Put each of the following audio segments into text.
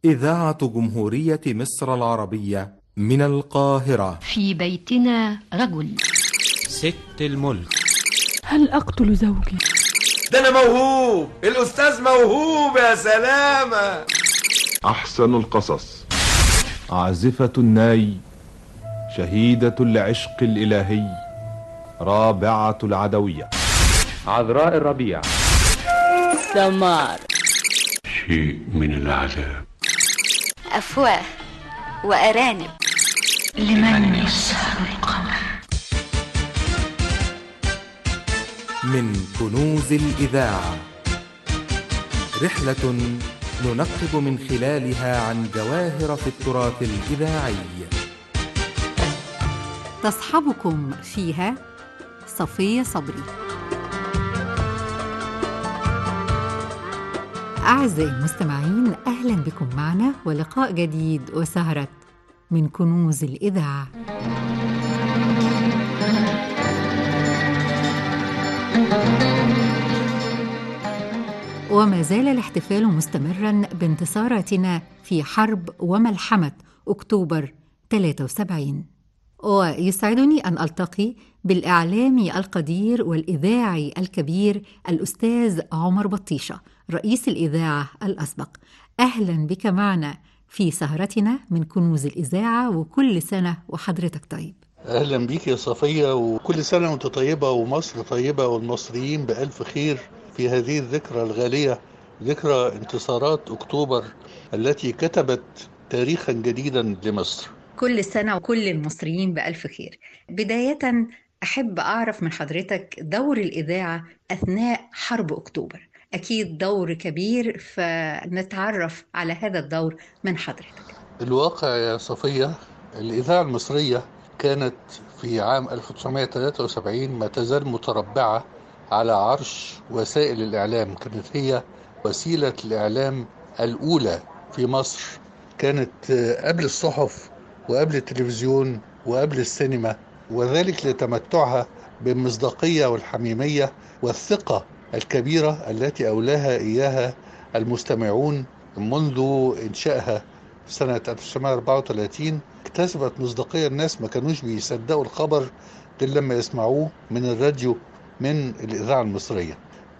إذاعة جمهورية مصر العربية من القاهرة في بيتنا رجل ست الملك هل أقتل زوجي؟ ده أنا موهوب الأستاذ موهوب يا سلامة أحسن القصص عازفة الناي شهيدة العشق الإلهي رابعة العدوية عذراء الربيع سمار شيء من العذاب أفواه وأرانب لمن يسهر القمر من كنوز الإذاعة رحلة ننقب من خلالها عن جواهر في التراث الإذاعي تصحبكم فيها صفية صبري أعزائي المستمعين أهلا بكم معنا ولقاء جديد وسهرة من كنوز الإذاعة وما زال الاحتفال مستمرا بانتصاراتنا في حرب وملحمة أكتوبر 73 ويسعدني أن ألتقي بالإعلامي القدير والإذاعي الكبير الأستاذ عمر بطيشة رئيس الإذاعة الأسبق أهلا بك معنا في سهرتنا من كنوز الإذاعة وكل سنة وحضرتك طيب أهلا بيك يا صفية وكل سنة وأنت طيبة ومصر طيبة والمصريين بألف خير في هذه الذكرى الغالية ذكرى انتصارات أكتوبر التي كتبت تاريخا جديدا لمصر كل سنة وكل المصريين بألف خير بداية أحب أعرف من حضرتك دور الإذاعة أثناء حرب أكتوبر أكيد دور كبير فنتعرف على هذا الدور من حضرتك الواقع يا صفية الإذاعة المصرية كانت في عام 1973 ما تزال متربعة على عرش وسائل الإعلام كانت هي وسيلة الإعلام الأولى في مصر كانت قبل الصحف وقبل التلفزيون وقبل السينما وذلك لتمتعها بالمصداقية والحميمية والثقة الكبيرة التي أولاها إياها المستمعون منذ إنشائها في سنة 1934 اكتسبت مصداقية الناس ما كانوش بيصدقوا الخبر إلا لما يسمعوه من الراديو من الإذاعة المصرية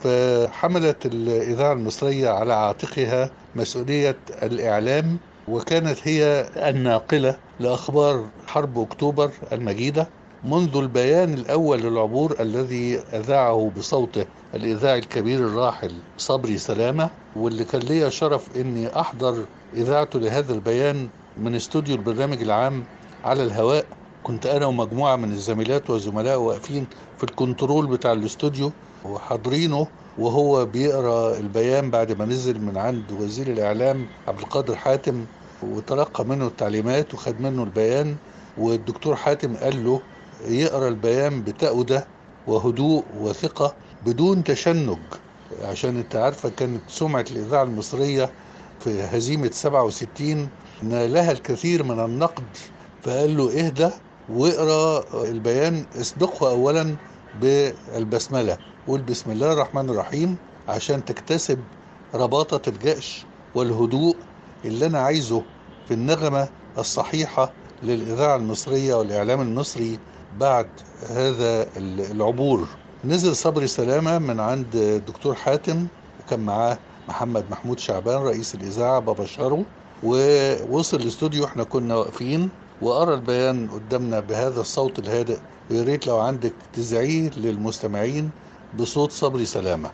فحملت الإذاعة المصرية على عاتقها مسؤولية الإعلام وكانت هي الناقلة لأخبار حرب أكتوبر المجيدة منذ البيان الأول للعبور الذي أذاعه بصوته الإذاعي الكبير الراحل صبري سلامة واللي كان ليا شرف أني أحضر إذاعته لهذا البيان من استوديو البرنامج العام على الهواء كنت أنا ومجموعة من الزميلات والزملاء واقفين في الكنترول بتاع الاستوديو وحاضرينه وهو بيقرا البيان بعد ما نزل من عند وزير الاعلام عبد القادر حاتم وتلقى منه التعليمات وخد منه البيان والدكتور حاتم قال له يقرا البيان بتأودة وهدوء وثقة بدون تشنج عشان انت عارفة كانت سمعة الإذاعة المصرية في هزيمة 67 نالها الكثير من النقد فقال له اهدى واقرا البيان اصدقه اولا بالبسمله قول بسم الله الرحمن الرحيم عشان تكتسب رباطه الجأش والهدوء اللي انا عايزه في النغمه الصحيحه للاذاعه المصريه والاعلام المصري بعد هذا العبور نزل صبري سلامه من عند الدكتور حاتم وكان معاه محمد محمود شعبان رئيس الاذاعه ببشره ووصل الاستوديو احنا كنا واقفين وقرا البيان قدامنا بهذا الصوت الهادئ ويا ريت لو عندك تذيعيه للمستمعين بصوت صبري سلامه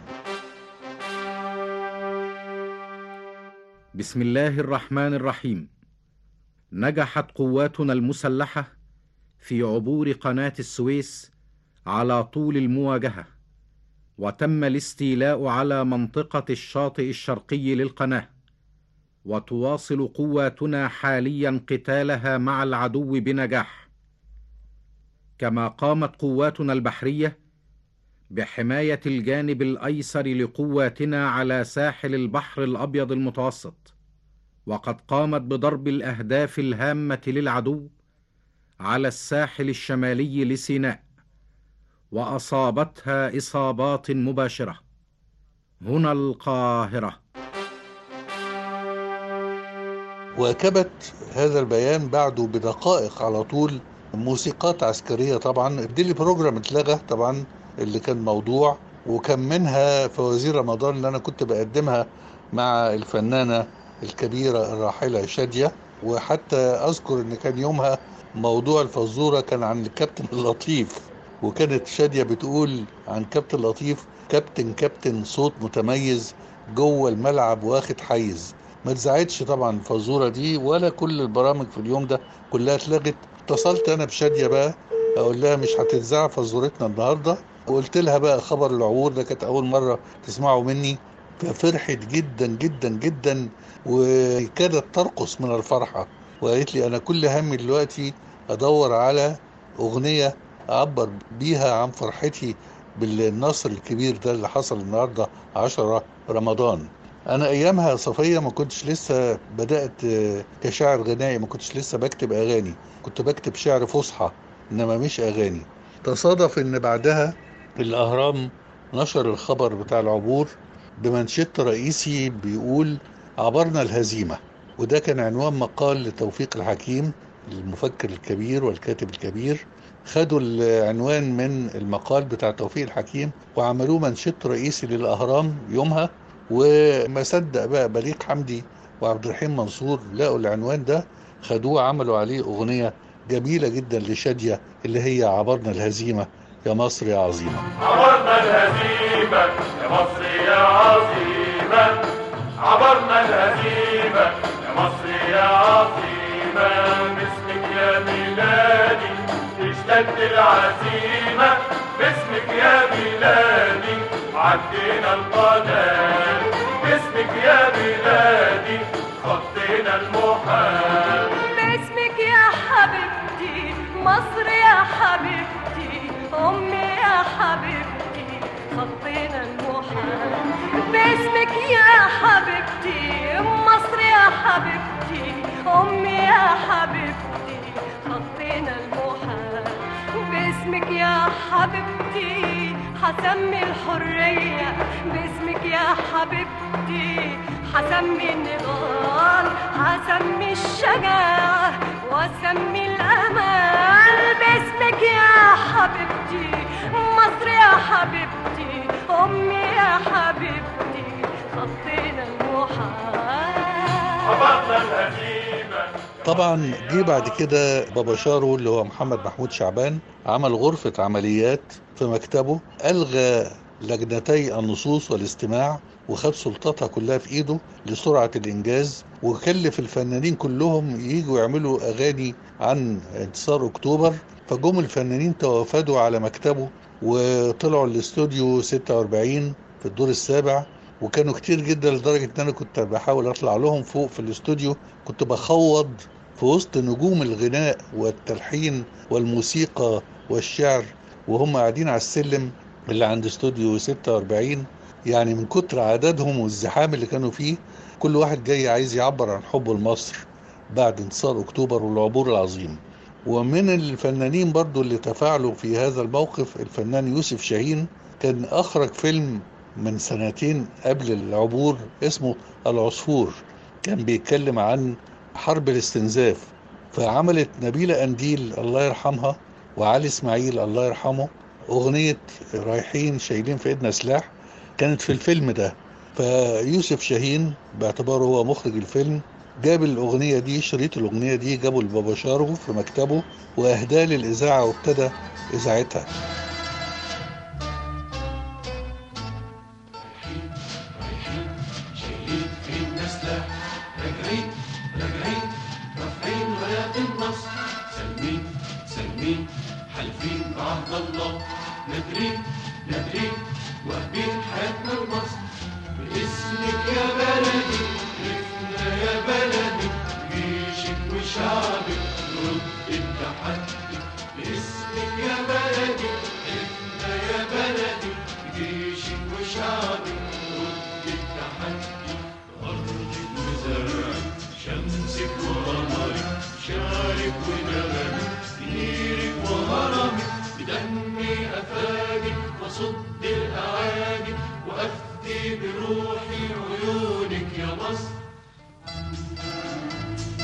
بسم الله الرحمن الرحيم نجحت قواتنا المسلحه في عبور قناه السويس على طول المواجهه وتم الاستيلاء على منطقه الشاطئ الشرقي للقناه وتواصل قواتنا حاليا قتالها مع العدو بنجاح كما قامت قواتنا البحريه بحمايه الجانب الايسر لقواتنا على ساحل البحر الابيض المتوسط وقد قامت بضرب الاهداف الهامه للعدو على الساحل الشمالي لسيناء واصابتها اصابات مباشره هنا القاهره واكبت هذا البيان بعده بدقائق على طول موسيقات عسكريه طبعا الديلي بروجرام اتلغى طبعا اللي كان موضوع وكان منها فوازير رمضان اللي انا كنت بقدمها مع الفنانه الكبيره الراحله شاديه وحتى اذكر ان كان يومها موضوع الفزوره كان عن الكابتن اللطيف وكانت شاديه بتقول عن كابتن لطيف كابتن كابتن صوت متميز جوه الملعب واخد حيز ما اتذاعتش طبعا الفزوره دي ولا كل البرامج في اليوم ده كلها اتلغت اتصلت انا بشاديه بقى اقول لها مش هتتذاع فزورتنا النهارده وقلت لها بقى خبر العبور ده كانت اول مره تسمعه مني ففرحت جدا جدا جدا وكادت ترقص من الفرحه وقالت لي انا كل همي دلوقتي ادور على اغنيه اعبر بيها عن فرحتي بالنصر الكبير ده اللي حصل النهارده 10 رمضان انا ايامها صفيه ما كنتش لسه بدات كشاعر غنائي ما كنتش لسه بكتب اغاني كنت بكتب شعر فصحى انما مش اغاني تصادف ان بعدها الاهرام نشر الخبر بتاع العبور بمنشط رئيسي بيقول عبرنا الهزيمه وده كان عنوان مقال لتوفيق الحكيم المفكر الكبير والكاتب الكبير خدوا العنوان من المقال بتاع توفيق الحكيم وعملوه منشط رئيسي للاهرام يومها وما صدق بقى بليغ حمدي وعبد الرحيم منصور لقوا العنوان ده خدوه عملوا عليه اغنيه جميله جدا لشاديه اللي هي عبرنا الهزيمه يا مصر يا عظيمه عبرنا الهزيمه يا مصر يا عظيمه عبرنا الهزيمه يا مصر يا عظيمه باسمك يا بلادي اشتد العزيمه باسمك يا بلادي عدينا القناه باسمك يا بلادي خطينا المحال باسمك يا حبيبتي مصر يا حبيبتي أمي يا حبيبتي خطينا المحال باسمك يا حبيبتي مصر يا حبيبتي أمي يا حبيبتي خطينا المحال باسمك يا حبيبتي حسمي الحرية باسمك يا حبيبتي حسمي النضال حسمي الشجاعة واسمي الأمان باسمك يا حبيبتي مصر يا حبيبتي أمي يا حبيبتي خطينا المحال عبرنا الهزيمه طبعا جه بعد كده بابا شارو اللي هو محمد محمود شعبان عمل غرفة عمليات في مكتبه ألغى لجنتي النصوص والاستماع وخد سلطاتها كلها في ايده لسرعة الانجاز وكلف الفنانين كلهم يجوا يعملوا اغاني عن انتصار اكتوبر فجم الفنانين توافدوا على مكتبه وطلعوا الاستوديو 46 في الدور السابع وكانوا كتير جدا لدرجة ان انا كنت بحاول اطلع لهم فوق في الاستوديو كنت بخوض في وسط نجوم الغناء والتلحين والموسيقى والشعر وهم قاعدين على السلم اللي عند استوديو 46 يعني من كتر عددهم والزحام اللي كانوا فيه كل واحد جاي عايز يعبر عن حبه لمصر بعد انتصار اكتوبر والعبور العظيم ومن الفنانين برضو اللي تفاعلوا في هذا الموقف الفنان يوسف شاهين كان اخرج فيلم من سنتين قبل العبور اسمه العصفور كان بيتكلم عن حرب الاستنزاف فعملت نبيلة أنديل الله يرحمها وعلي إسماعيل الله يرحمه أغنية رايحين شايلين في إيدنا سلاح كانت في الفيلم ده فيوسف شاهين باعتباره هو مخرج الفيلم جاب الأغنية دي شريط الأغنية دي جابه لبابا شارو في مكتبه وأهداه للإذاعة وابتدى إذاعتها نادرين نادرين واخدين حياتنا لمصر باسمك يا بلدي عرفنا يا بلدي جيشك وشعبك رد التحدي باسمك يا بلدي عرفنا يا بلدي جيشك وشعبك رد التحدي أرضك وزرعك شمسك وقمرك شعرك ونغمك نيرك وهرمك بدمي أفادي وصد الأعادي وأفدي بروحي عيونك يا مصر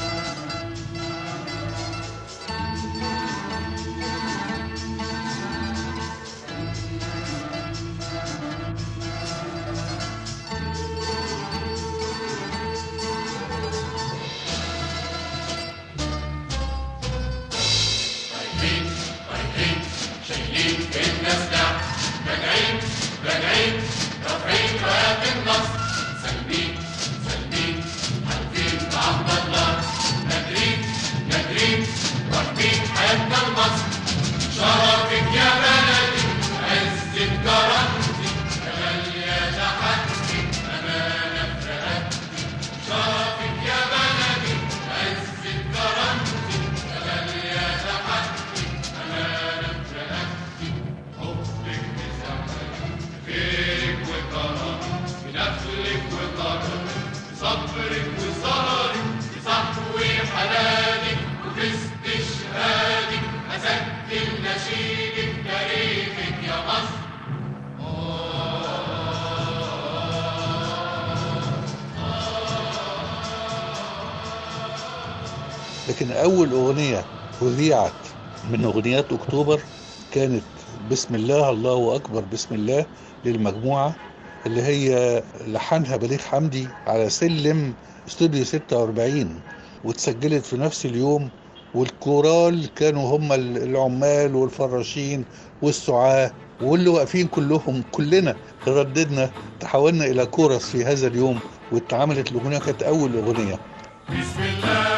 لكن أول أغنية أذيعت من أغنيات أكتوبر كانت بسم الله الله أكبر بسم الله للمجموعة اللي هي لحنها بليغ حمدي على سلم استوديو 46 واتسجلت في نفس اليوم والكورال كانوا هم العمال والفراشين والسعاة واللي واقفين كلهم كلنا رددنا تحولنا إلى كورس في هذا اليوم واتعملت الأغنية كانت أول أغنية بسم الله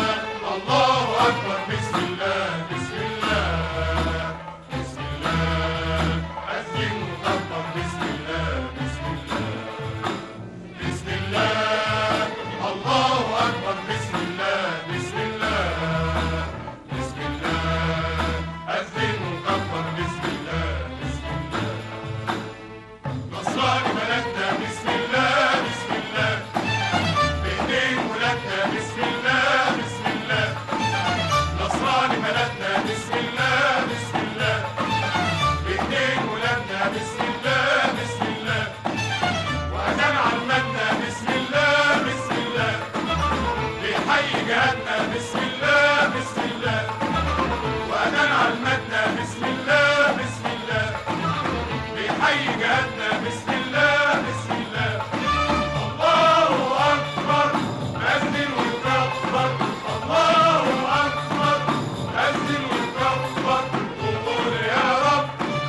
الله أكبر بسم الله بسم الله بسم الله أذن وكبر بسم الله بسم الله بسم الله الله أكبر بسم الله بسم الله بسم الله أذن وكبر بسم الله بسم الله نصراني بلدنا بسم الله بسم الله بإيدين ولادنا بسم الله بسم الله نصراني بلدنا بسم الله بسم الله بإيدين ولادنا بسم الله بسم الله وأذان عمتنا بسم الله بسم الله بيحيي جهادنا بسم الله بسم الله وأذان عمتنا بسم الله بسم الله بيحيي جهادنا بسم الله بسم الله الله أكبر أذن وكبر الله أكبر أذن وكبر وقول يا رب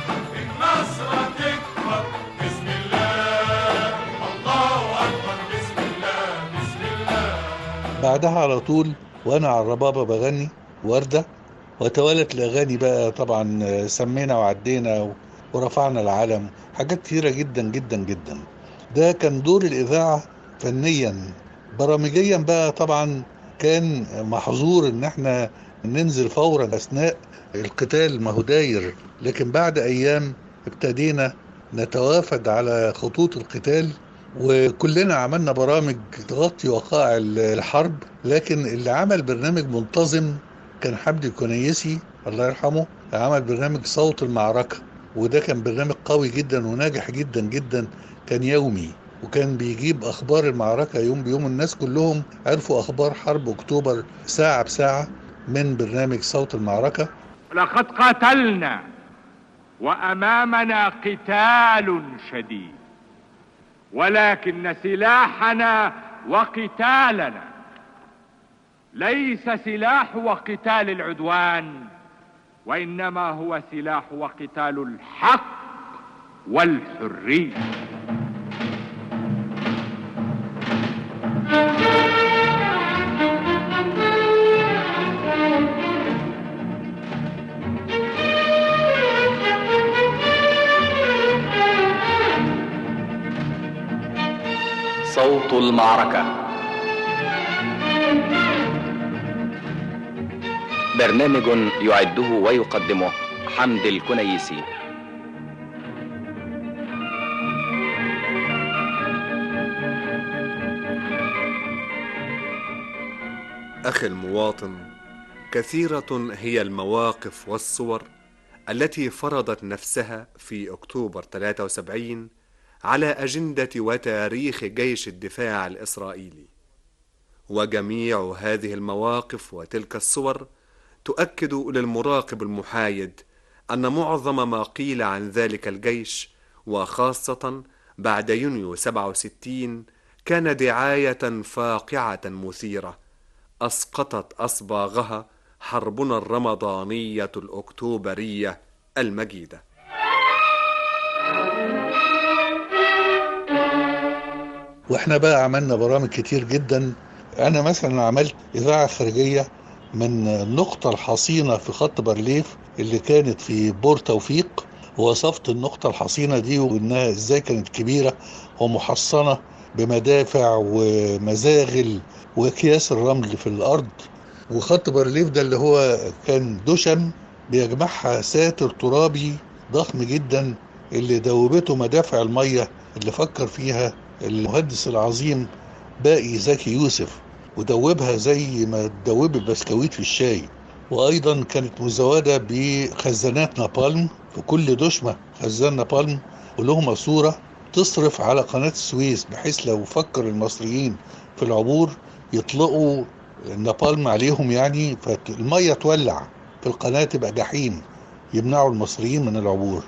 النصر تكبر بسم الله الله أكبر بسم الله بسم الله بعدها على طول وأنا على الربابة بغني وردة وتوالت الأغاني بقى طبعا سمينا وعدينا ورفعنا العلم حاجات كتيرة جدا جدا جدا ده كان دور الإذاعة فنيا برامجيا بقى طبعا كان محظور ان احنا ننزل فورا اثناء القتال ما هو داير لكن بعد ايام ابتدينا نتوافد على خطوط القتال وكلنا عملنا برامج تغطي وقائع الحرب لكن اللي عمل برنامج منتظم كان حمدي الكنيسي الله يرحمه عمل برنامج صوت المعركة وده كان برنامج قوي جدا وناجح جدا جدا كان يومي وكان بيجيب اخبار المعركه يوم بيوم الناس كلهم عرفوا اخبار حرب اكتوبر ساعه بساعه من برنامج صوت المعركه لقد قاتلنا وامامنا قتال شديد ولكن سلاحنا وقتالنا ليس سلاح وقتال العدوان وانما هو سلاح وقتال الحق والحريه صوت المعركة برنامج يعده ويقدمه حمد الكنيسي أخي المواطن كثيرة هي المواقف والصور التي فرضت نفسها في أكتوبر 73 على أجندة وتاريخ جيش الدفاع الإسرائيلي وجميع هذه المواقف وتلك الصور تؤكد للمراقب المحايد أن معظم ما قيل عن ذلك الجيش وخاصة بعد يونيو 67 كان دعاية فاقعة مثيرة أسقطت أصباغها حربنا الرمضانية الأكتوبرية المجيدة واحنا بقى عملنا برامج كتير جدا انا مثلا عملت اذاعه خارجيه من النقطه الحصينه في خط بارليف اللي كانت في بور توفيق ووصفت النقطه الحصينه دي وانها ازاي كانت كبيره ومحصنه بمدافع ومزاغل واكياس الرمل في الارض وخط بارليف ده اللي هو كان دشم بيجمعها ساتر ترابي ضخم جدا اللي دوبته مدافع الميه اللي فكر فيها المهندس العظيم باقي زكي يوسف ودوبها زي ما تدوب البسكويت في الشاي وايضا كانت مزوده بخزانات نابالم في كل دشمه خزان نابالم ولهم ماسوره تصرف على قناه السويس بحيث لو فكر المصريين في العبور يطلقوا النابالم عليهم يعني فالمية تولع في القناة تبقى جحيم يمنعوا المصريين من العبور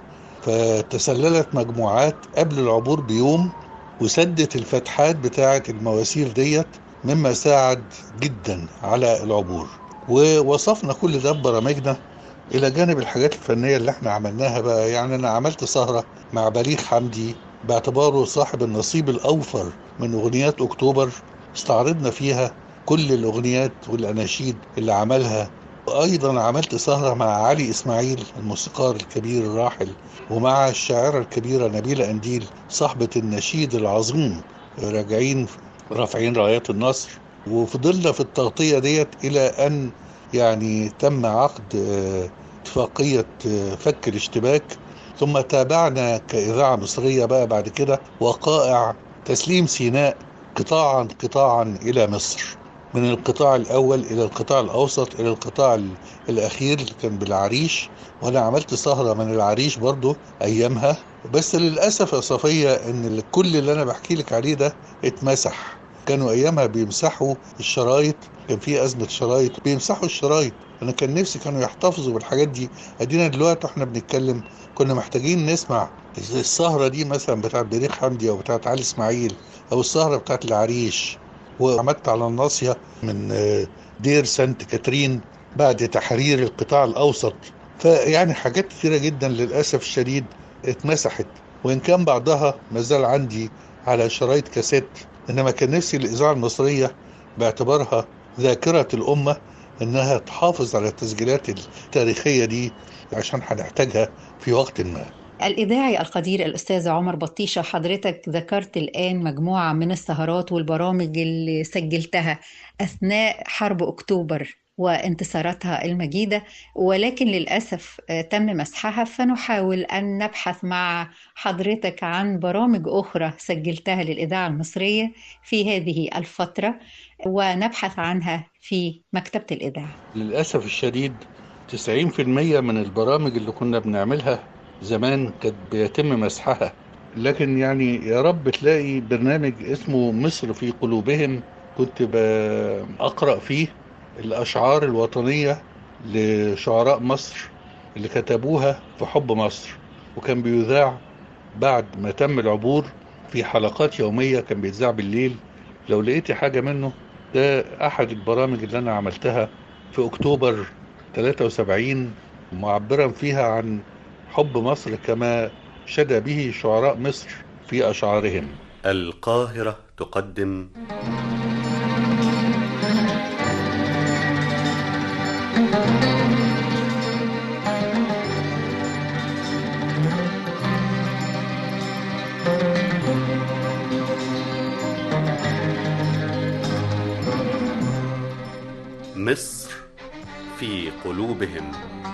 فتسللت مجموعات قبل العبور بيوم وسدت الفتحات بتاعة المواسير ديت مما ساعد جدا على العبور ووصفنا كل ده ببرامجنا الى جانب الحاجات الفنيه اللي احنا عملناها بقى يعني انا عملت سهره مع بليغ حمدي باعتباره صاحب النصيب الاوفر من اغنيات اكتوبر استعرضنا فيها كل الاغنيات والاناشيد اللي عملها وايضا عملت سهره مع علي اسماعيل الموسيقار الكبير الراحل ومع الشاعره الكبيره نبيله انديل صاحبه النشيد العظيم راجعين رافعين رايات النصر وفضلنا في التغطيه ديت الى ان يعني تم عقد اتفاقية فك الاشتباك ثم تابعنا كإذاعة مصرية بقى بعد كده وقائع تسليم سيناء قطاعا قطاعا إلى مصر من القطاع الأول إلى القطاع الأوسط إلى القطاع الأخير اللي كان بالعريش وأنا عملت سهرة من العريش برضو أيامها بس للأسف يا صفية إن كل اللي أنا بحكي لك عليه ده اتمسح كانوا ايامها بيمسحوا الشرايط كان في ازمه شرايط بيمسحوا الشرايط انا كان نفسي كانوا يحتفظوا بالحاجات دي ادينا دلوقتي واحنا بنتكلم كنا محتاجين نسمع السهره دي مثلا بتاعت بليغ حمدي او بتاعت علي اسماعيل او السهره بتاعت العريش وعملت على الناصيه من دير سانت كاترين بعد تحرير القطاع الاوسط فيعني حاجات كتيره جدا للاسف الشديد اتمسحت وان كان بعضها مازال عندي على شرايط كاسيت انما كان نفسي الاذاعه المصريه باعتبارها ذاكره الامه انها تحافظ على التسجيلات التاريخيه دي عشان هنحتاجها في وقت ما الإذاعي القدير الأستاذ عمر بطيشة حضرتك ذكرت الآن مجموعة من السهرات والبرامج اللي سجلتها أثناء حرب أكتوبر وانتصاراتها المجيدة ولكن للأسف تم مسحها فنحاول أن نبحث مع حضرتك عن برامج أخرى سجلتها للإذاعة المصرية في هذه الفترة ونبحث عنها في مكتبة الإذاعة للأسف الشديد 90% من البرامج اللي كنا بنعملها زمان كانت بيتم مسحها لكن يعني يا رب تلاقي برنامج اسمه مصر في قلوبهم كنت بقرأ فيه الأشعار الوطنية لشعراء مصر اللي كتبوها في حب مصر وكان بيذاع بعد ما تم العبور في حلقات يومية كان بيتذاع بالليل لو لقيتي حاجة منه ده أحد البرامج اللي أنا عملتها في أكتوبر 73 معبرا فيها عن حب مصر كما شدى به شعراء مصر في أشعارهم القاهرة تقدم مصر في قلوبهم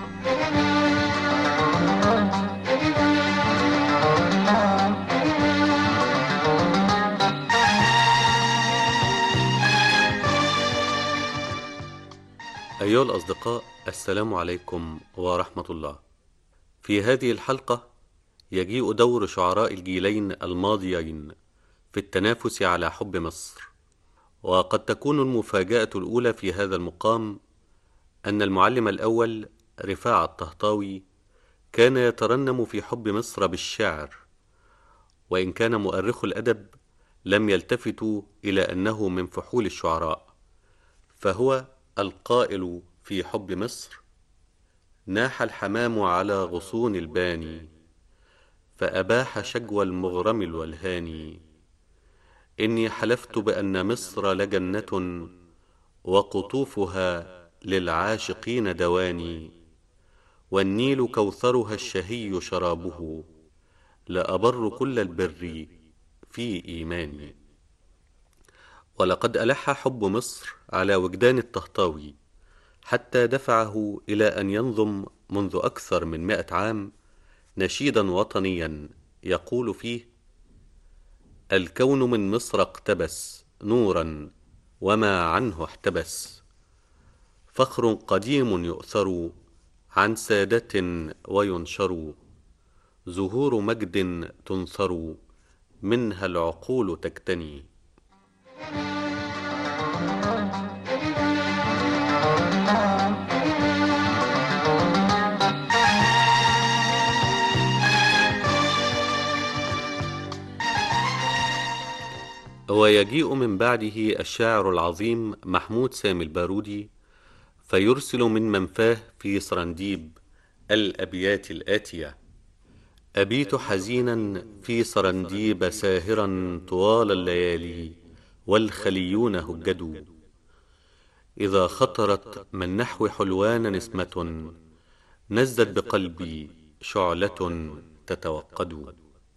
أيها الأصدقاء السلام عليكم ورحمة الله في هذه الحلقة يجيء دور شعراء الجيلين الماضيين في التنافس على حب مصر وقد تكون المفاجأة الأولى في هذا المقام أن المعلم الأول رفاعة الطهطاوي كان يترنم في حب مصر بالشعر وإن كان مؤرخ الأدب لم يلتفتوا إلى أنه من فحول الشعراء فهو القائل في حب مصر ناح الحمام على غصون الباني فأباح شجوى المغرم الولهاني إني حلفت بأن مصر لجنة وقطوفها للعاشقين دواني والنيل كوثرها الشهي شرابه لأبر كل البر في إيماني ولقد ألح حب مصر على وجدان الطهطاوي حتى دفعه إلى أن ينظم منذ أكثر من مئة عام نشيدا وطنيا يقول فيه الكون من مصر اقتبس نورا وما عنه احتبس فخر قديم يؤثر عن سادة وينشر زهور مجد تنثر منها العقول تكتني ويجيء من بعده الشاعر العظيم محمود سامي البارودي فيرسل من منفاه في سرنديب الأبيات الآتية أبيت حزينا في سرنديب ساهرا طوال الليالي والخليون هجدوا إذا خطرت من نحو حلوان نسمة نزت بقلبي شعلة تتوقد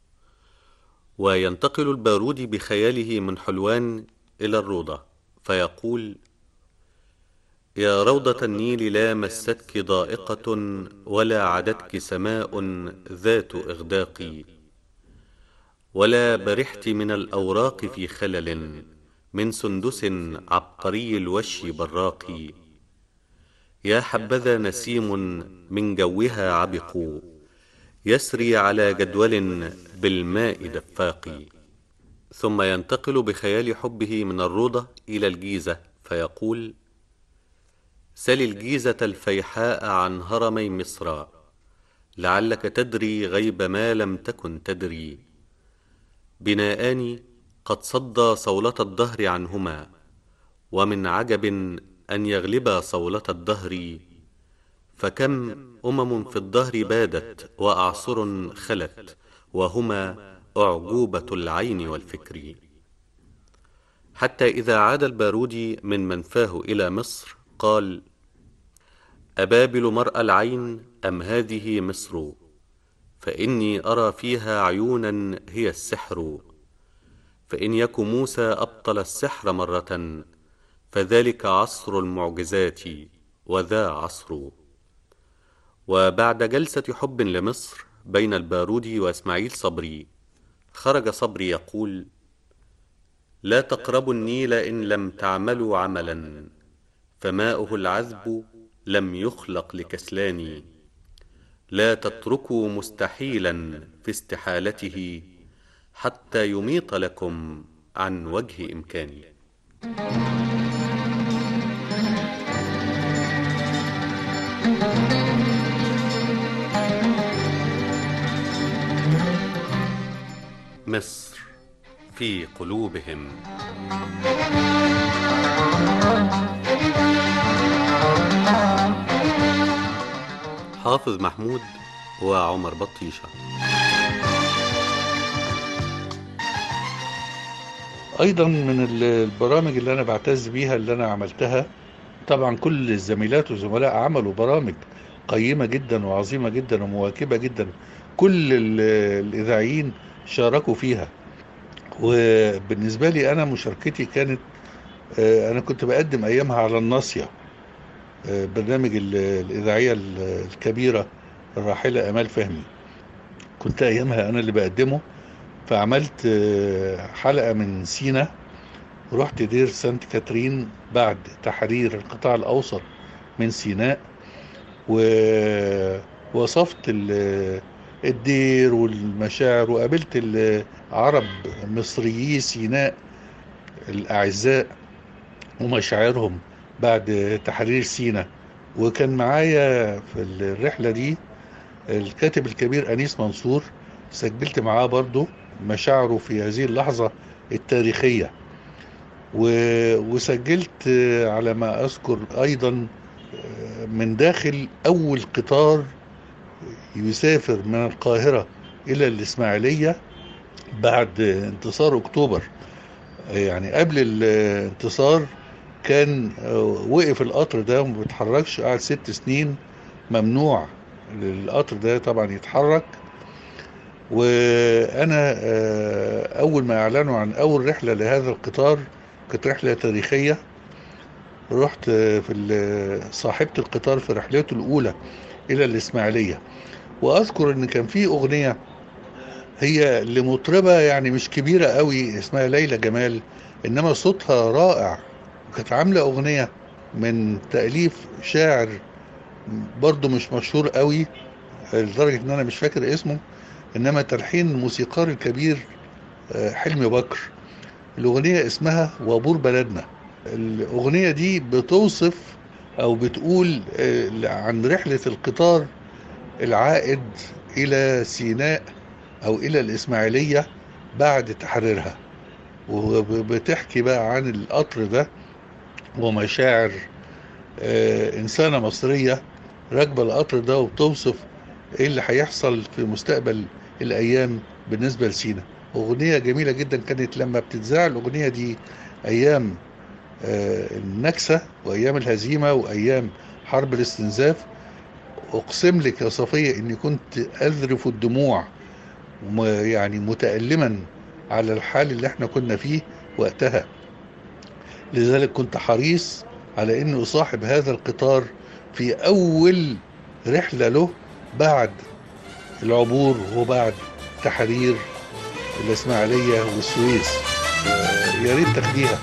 وينتقل البارودي بخياله من حلوان إلى الروضة فيقول يا روضة النيل لا مستك ضائقة ولا عدتك سماء ذات إغداق ولا برحت من الأوراق في خلل من سندس عبقري الوش براق يا حبذا نسيم من جوها عبق يسري على جدول بالماء دفاق ثم ينتقل بخيال حبه من الروضة إلى الجيزة فيقول سل الجيزة الفيحاء عن هرمي مصر لعلك تدري غيب ما لم تكن تدري بناءان قد صدى صولة الدهر عنهما ومن عجب أن يغلبا صولة الدهر فكم أمم في الدهر بادت وأعصر خلت وهما أعجوبة العين والفكر حتى إذا عاد البارودي من منفاه إلى مصر قال أبابل مرأى العين أم هذه مصر فإني أرى فيها عيونا هي السحر فإن يك موسى أبطل السحر مرة فذلك عصر المعجزات وذا عصر وبعد جلسة حب لمصر بين البارودي وإسماعيل صبري خرج صبري يقول لا تقربوا النيل إن لم تعملوا عملا فماؤه العذب لم يخلق لكسلان لا تتركوا مستحيلا في استحالته حتى يميط لكم عن وجه إمكاني مصر في قلوبهم حافظ محمود وعمر بطيشة ايضا من البرامج اللي انا بعتز بيها اللي انا عملتها طبعا كل الزميلات والزملاء عملوا برامج قيمة جدا وعظيمة جدا ومواكبة جدا كل ال- الاذاعيين شاركوا فيها وبالنسبة لي انا مشاركتي كانت آه، انا كنت بقدم ايامها على الناصية آه، برنامج ال- الاذاعية ال- الكبيرة الراحلة امال فهمي كنت ايامها انا اللي بقدمه فعملت آه، حلقة من سينا رحت دير سانت كاترين بعد تحرير القطاع الأوسط من سيناء ووصفت ال- الدير والمشاعر وقابلت العرب مصريي سيناء الأعزاء ومشاعرهم بعد تحرير سيناء وكان معايا في الرحلة دي الكاتب الكبير أنيس منصور سجلت معاه برضو مشاعره في هذه اللحظة التاريخية و- وسجلت آه، على ما أذكر أيضا آه، من داخل أول قطار يسافر من القاهرة إلى الإسماعيلية بعد انتصار أكتوبر آه، يعني قبل الانتصار كان آه، وقف القطر ده وما بيتحركش قعد ست سنين ممنوع القطر ده طبعا يتحرك وانا آه، اول ما اعلنوا عن اول رحله لهذا القطار كانت رحله تاريخيه رحت آه، في ال- صاحبه القطار في رحلته الاولى الى الاسماعيليه واذكر ان كان في اغنيه هي لمطربه يعني مش كبيره قوي اسمها ليلى جمال انما صوتها رائع وكانت عامله اغنيه من تاليف شاعر برضه مش مشهور قوي لدرجه ان انا مش فاكر اسمه انما تلحين الموسيقار الكبير آه، حلمي بكر الاغنيه اسمها وابور بلدنا الاغنيه دي بتوصف او بتقول آه، عن رحله القطار العائد الى سيناء او الى الاسماعيليه بعد تحريرها وبتحكي بقى عن القطر ده ومشاعر آه، إنسانة مصرية راكبة القطر ده وبتوصف إيه اللي هيحصل في مستقبل الأيام بالنسبة لسينا أغنية جميلة جدا كانت لما بتتذاع الأغنية دي أيام آه، النكسة وأيام الهزيمة وأيام حرب الاستنزاف أقسم لك يا صفية إني كنت أذرف الدموع وم- يعني متألما على الحال اللي احنا كنا فيه وقتها لذلك كنت حريص على اني اصاحب هذا القطار في اول رحلة له بعد العبور وبعد تحرير الاسماعيلية والسويس آه، يا ريت تاخديها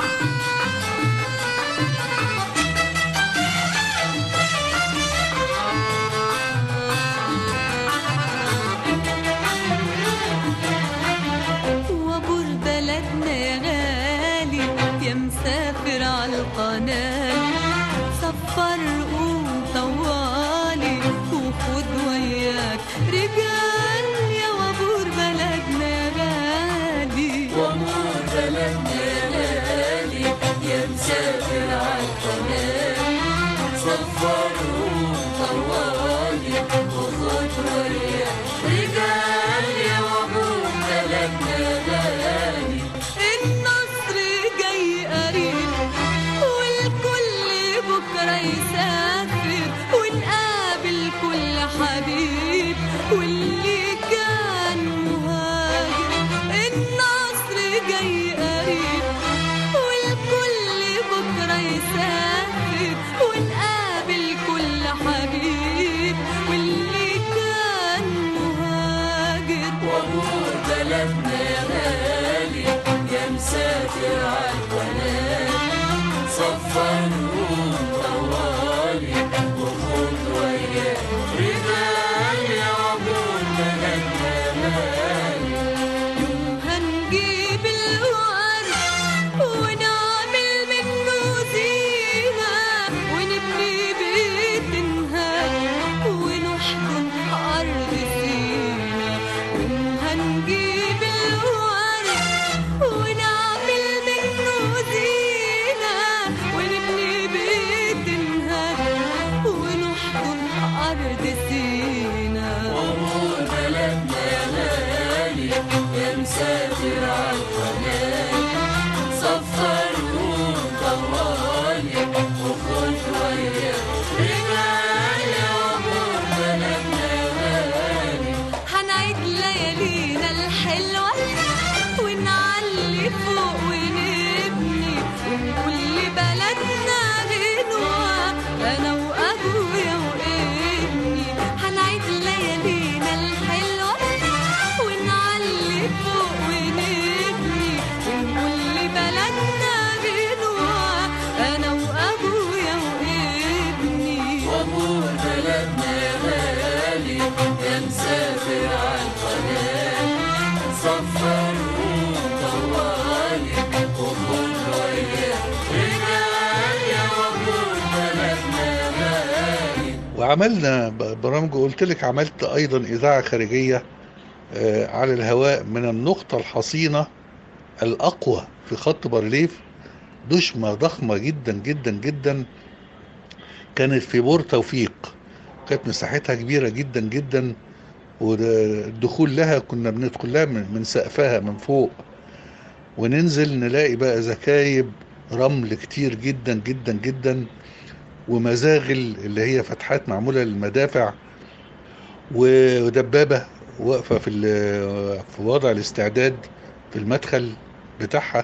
وابور بلدنا يا غالي يا مسافر على القناة سفر قوم طوالي وخد وياك رجال يا وابور بلدنا يا غالي وابور بلدنا يا غالي يا مسافر على القناة سفر قوم طوالي وخد وياك رجال يا وابور بلدنا يا غالي النصر جاي قريب والكل بكرة يسافر ونقابل كل حبيب واللي كان مهاجر النصر جاي قريب والكل بكرة يسافر ونقابل كل حبيب واللي كان مهاجر وابور بلدنا يا غالي يا مسافر على القناة صفر طوالي وخد وياك رجال يا عبور بلدنا مالي يوم هنجيب الورد ونعمل منه زينة ونبني بيت نهار ونحضن أرض سينا يوم هنجيب الورد ونعمل منه زينة ونبني بيت نهار ونحضن أرض سينا وأمور بلدنا يا غالي يا مسافر على القناة صفر طوالي وخد وياك رجال يا أمور بلدنا يا غالي هنعيد ليالينا الحلوة ونعلي فوق ونبني ونقول لبلدنا غنوة أنا وأبويا وابني هنعيد ليالينا الحلوة ونعلي فوق ونبني ونقول لبلدنا غنوة أنا وأبويا وابني وأبور بلدنا يا غالي يا مسافر على القناة صفر طوالي وخد وياك رجال يا وأبور بلدنا يا غالي وعملنا ب- برامج قلت لك عملت ايضا اذاعه خارجيه آه، على الهواء من النقطه الحصينه الاقوى في خط بارليف دشمه ضخمه جدا جدا جدا كانت في بور توفيق كانت مساحتها كبيره جدا جدا والدخول لها كنا بندخل لها من من سقفها من فوق وننزل نلاقي بقى زكايب رمل كتير جدا جدا جدا ومزاغل اللي هي فتحات معمولة للمدافع ودبابة واقفة في ال- في وضع الاستعداد في المدخل بتاعها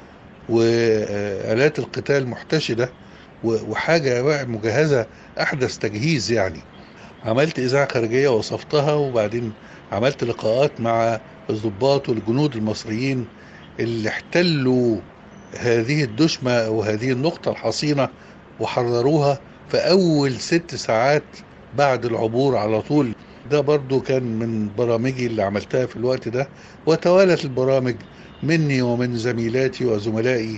وآلات القتال محتشدة و- وحاجة بقى مجهزة أحدث تجهيز يعني عملت إذاعة خارجية وصفتها وبعدين عملت لقاءات مع الضباط والجنود المصريين اللي احتلوا هذه الدشمة وهذه النقطة الحصينة وحرروها في أول ست ساعات بعد العبور على طول ده برضو كان من برامجي اللي عملتها في الوقت ده وتوالت البرامج مني ومن زميلاتي وزملائي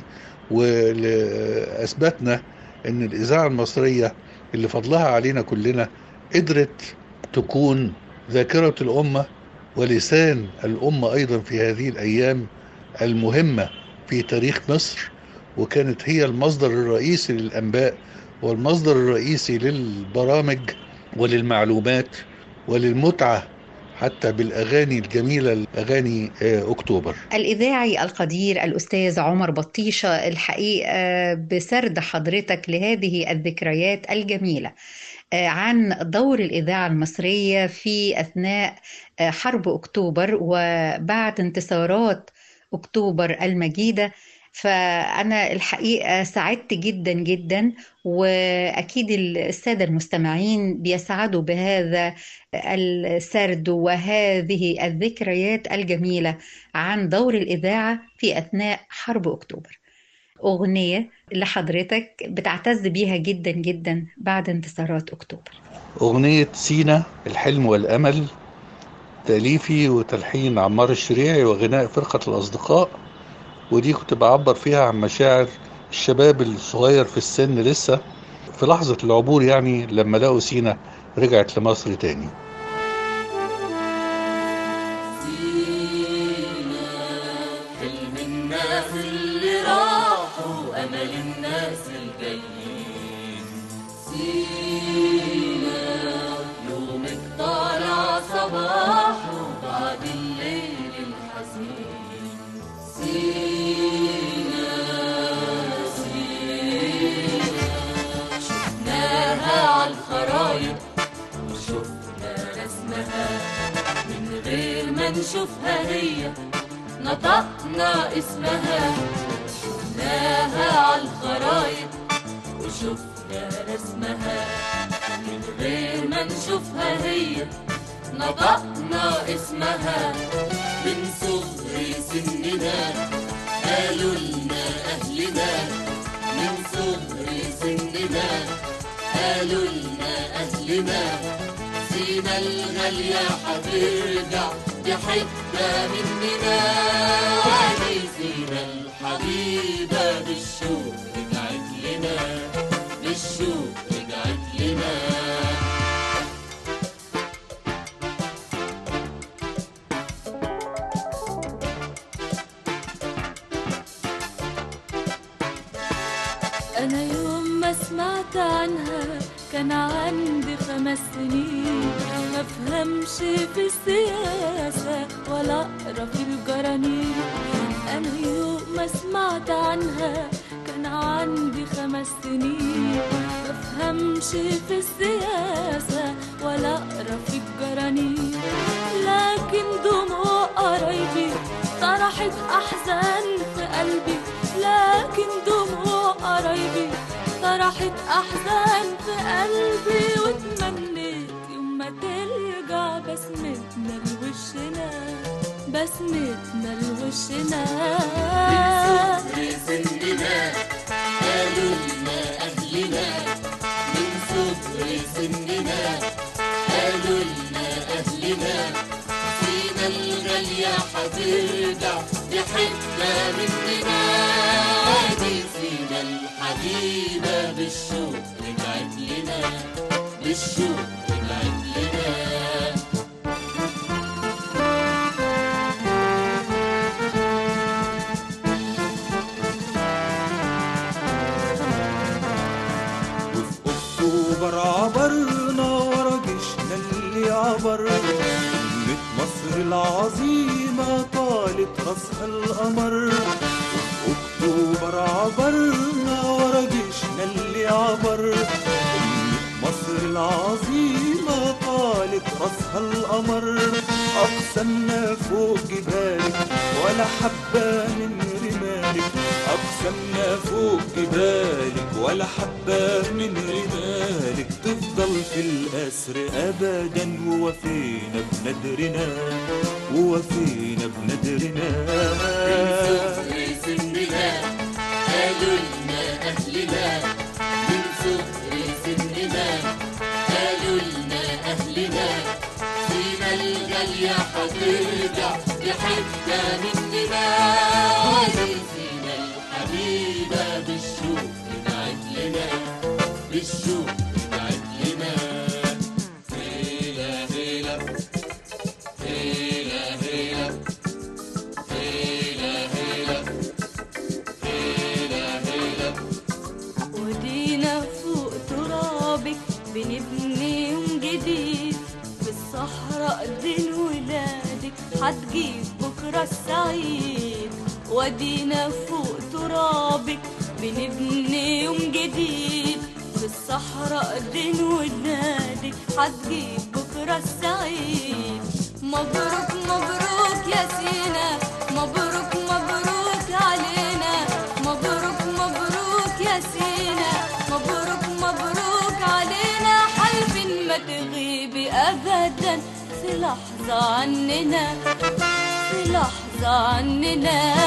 وأثبتنا أن الإذاعة المصرية اللي فضلها علينا كلنا قدرت تكون ذاكرة الأمة ولسان الأمة أيضا في هذه الأيام المهمة في تاريخ مصر وكانت هي المصدر الرئيسي للأنباء والمصدر الرئيسي للبرامج وللمعلومات وللمتعة حتى بالأغاني الجميلة أغاني أكتوبر الإذاعي القدير الأستاذ عمر بطيشة الحقيقة بسرد حضرتك لهذه الذكريات الجميلة عن دور الإذاعة المصرية في أثناء حرب أكتوبر وبعد انتصارات أكتوبر المجيدة فأنا الحقيقة سعدت جدا جدا وأكيد السادة المستمعين بيسعدوا بهذا السرد وهذه الذكريات الجميلة عن دور الإذاعة في أثناء حرب أكتوبر أغنية لحضرتك بتعتز بيها جدا جدا بعد انتصارات أكتوبر أغنية سينا الحلم والأمل تأليفي وتلحين عمار الشريعي وغناء فرقة الأصدقاء ودي كنت بعبر فيها عن مشاعر الشباب الصغير في السن لسه في لحظة العبور يعني لما لقوا سينا رجعت لمصر تاني حلم الناس اللي راحوا أمل الناس الجايين سينا يومك طالع صباحه بعد الليل الحزين سينا سينا شفناها عالخرايط وشفنا رسمها من غير ما نشوفها هي نطقنا اسمها شفناها عالخرايط وشفنا رسمها من غير ما نشوفها هي نطقنا اسمها من صغر سننا قالوا لنا أهلنا من صغر سننا قالوا لنا أهلنا سينا الغالية هترجع بحتة مننا وادي سينا الحبيبة بالشوق رجعت لنا بالشوق رجعت لنا أنا يوم ما سمعت عنها كان عندي خمس سنين ما فهمش في السياسة ولا أقرأ في الجرانين أنا يوم ما سمعت عنها كان عندي خمس سنين ما فهمش في السياسة ولا أقرأ في الجرانين لكن دموع قرايبي طرحت أحزان في قلبي لكن دموع قرايبي طرحت أحزان في قلبي وتمنيت يوم ما ترجع بسمتنا لوشنا بسمتنا لوشنا من صغر سننا قالوا لنا أهلنا من صغر سننا قالوا لنا أهلنا سينا الغالية هترجع بحتة مننا وادي سينا الحبيبة بالشوق رجعت لنا بالشوق رجعت لنا اكتوبر عبرنا ورا جيشنا اللي عبر أمة مصر العظيمة طالت راسها القمر اكتوبر عبرنا ورا جيشنا اللي عبر أمة مصر العظيمة طالت راسها القمر أقسمنا فوق جبالك ولا حبة من رمالك أقسمنا فوق جبالك ولا حبة من رمالك تفضل في الأسر أبدا ووفينا بندرنا ووفينا بندرنا من صغر سننا قالوا لنا أهلنا من صغر سننا قالوا لنا أهلنا سينا الغالية هترجع بحتة مننا وادي سينا الحبيبة بالشوق رجعت لنا بالشوق رجعت لنا هيلا هيلا هيلا هيلا هيلا هيلا بنبني يوم جديد في الصحراء دين ولادك هتجيب بكرة السعيد ودينا فوق ترابك بنبني يوم جديد في الصحراء دين ولادك هتجيب بكرة السعيد مبروك مبروك يا سينا مبروك مبروك علينا مبروك مبروك يا سينا مبروك مبروك علينا حلف ما تغيبي ابدا في لحظة عننا في لحظة عننا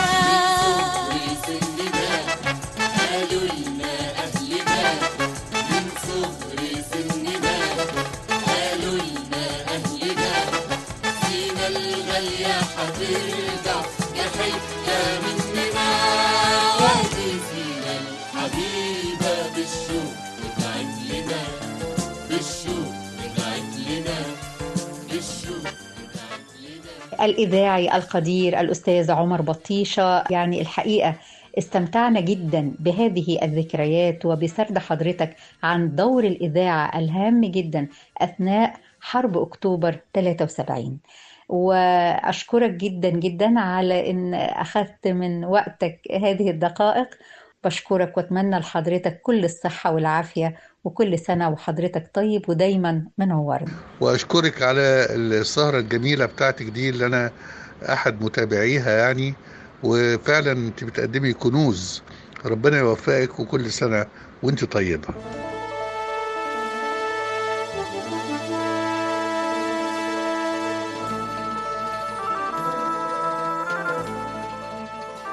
قالوا لنا أهلنا من صغر سننا قالوا لنا أهلنا سينا الغالية حترجع كحتة مننا وادي سينا الحبيبة بالشوق رجعت لنا بالشوق رجعت لنا بالشوق الإذاعي القدير الأستاذ عمر بطيشة يعني الحقيقة استمتعنا جدا بهذه الذكريات وبسرد حضرتك عن دور الإذاعة الهام جدا أثناء حرب أكتوبر 73 وأشكرك جدا جدا على أن أخذت من وقتك هذه الدقائق بشكرك واتمنى لحضرتك كل الصحة والعافية وكل سنة وحضرتك طيب ودايما منورنا واشكرك على السهره الجميله بتاعتك دي اللي انا احد متابعيها يعني وفعلا انت بتقدمي كنوز ربنا يوفقك وكل سنه وانت طيبه